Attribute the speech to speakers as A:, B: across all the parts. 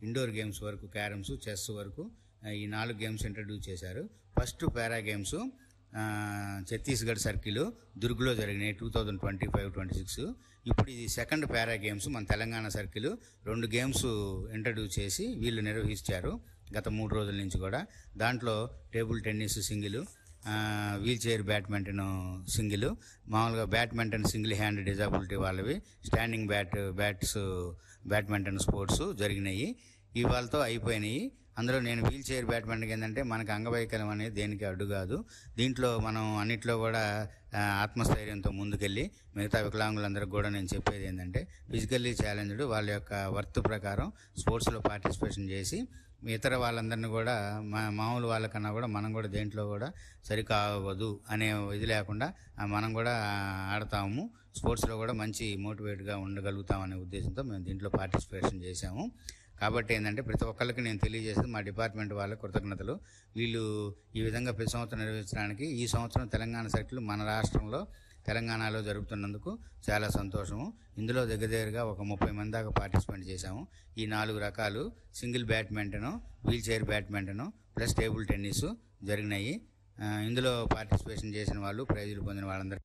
A: indoor games వరకు carroms chess వరకు ఆ, ఈ నాలుగు గేమ్స్ ఇంట్రడ్యూస్ చేశారు ఫస్ట్ పారా గేమ్స్ ఆ, ఛత్తీస్గఢ్ సర్కిల్ దుర్గ్లో జరిగినాయి two thousand twenty five twenty six ఇప్పుడు ఇది సెకండ్ పారా గేమ్స్ మన తెలంగాణ సర్కిల్ రెండు గేమ్స్ ఇంట్రడ్యూస్ చేసి వీళ్ళు నిర్వహించారు గత మూడు రోజుల నుంచి కూడా దాంట్లో table tennis single wheelchair badminton single మామూలుగా బ్యాడ్మింటన్ సింగిల్ హ్యాండ్ డిజాబిలిటీ వాళ్ళవి standing bat bats badminton sports జరిగినాయి ఇవాళతో అయిపోయినాయి అందులో నేను వీల్ చైర్ బ్యాడ్మింటన్ ఏంటంటే మనకు అంగవైకల్యం అనేది దేనికి అడ్డు కాదు దీంట్లో మనం అన్నిట్లో కూడా ఆ, ఆత్మస్థైర్యంతో ముందుకెళ్ళి మిగతా వికలాంగులందరికీ కూడా నేను చెప్పేది ఏంటంటే ఫిజికల్లీ ఛాలెంజ్డ్ వాళ్ళ యొక్క వర్త్ ప్రకారం స్పోర్ట్స్లో పార్టిసిపేషన్ చేసి ఇతర వాళ్ళందరినీ కూడా మా మామూలు వాళ్ళకన్నా కూడా మనం కూడా దేంట్లో కూడా సరికావదు అనే ఇది లేకుండా ఆ, మనం కూడా ఆడతాము స్పోర్ట్స్లో కూడా మంచి మోటివేట్గా ఉండగలుగుతాం అనే ఉద్దేశంతో మేము దీంట్లో పార్టిసిపేషన్ చేశాము కాబట్టి ఏంటంటే ప్రతి ఒక్కరికి నేను తెలియజేసేది మా డిపార్ట్మెంట్ వాళ్ళ కృతజ్ఞతలు వీళ్ళు ఈ విధంగా ప్రతి సంవత్సరం నిర్వహించడానికి ఈ సంవత్సరం తెలంగాణ సర్కిల్ మన రాష్ట్రంలో తెలంగాణలో జరుపుతున్నందుకు చాలా సంతోషము ఇందులో దగ్గర దగ్గరగా ఒక ముప్పై మంది దాకా పార్టిసిపేట్ చేశాము ఈ నాలుగు రకాలు single badminton wheelchair badminton plus table tennis జరిగినాయి ఆ, ఇందులో పార్టిసిపేషన్ చేసిన వాళ్ళు ప్రైజులు పొందిన వాళ్ళందరూ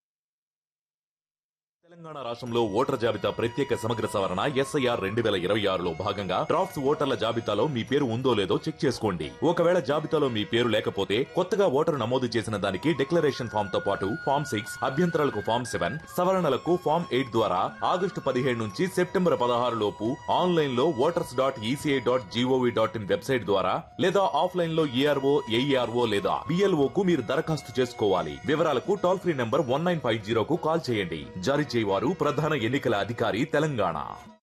B: తెలంగాణ రాష్ట్రంలో ఓటర్ జాబితా ప్రత్యేక సమగ్ర సవరణ ఎస్ఐఆర్ రెండు వేల ఇరవై ఆరులో భాగంగా డ్రాఫ్ట్స్ ఓటర్ల జాబితాలో మీ పేరు ఉందో లేదో చెక్ చేసుకోండి ఒకవేళ జాబితాలో మీ పేరు లేకపోతే కొత్తగా ఓటరు నమోదు చేసిన దానికి డిక్లరేషన్ ఫామ్ తో పాటు ఫామ్ సిక్స్ అభ్యంతరాలకు ఫామ్ సెవెన్ సవరణలకు ఫామ్ ఎయిట్ ద్వారా ఆగస్టు పదిహేడు నుంచి సెప్టెంబర్ పదహారు లోపు ఆన్లైన్ లో voters dot ECI dot gov dot in website ద్వారా లేదా ఆఫ్లైన్ లో ఏఆర్ఓ ఏఈఆర్ఓ లేదా బిఎల్ఓ కు మీరు దరఖాస్తు చేసుకోవాలి వివరాలకు toll free number one nine five జీరోకు కాల్ చేయండి జారీ చేయవారు ప్రధాన ఎన్నికల అధికారి తెలంగాణ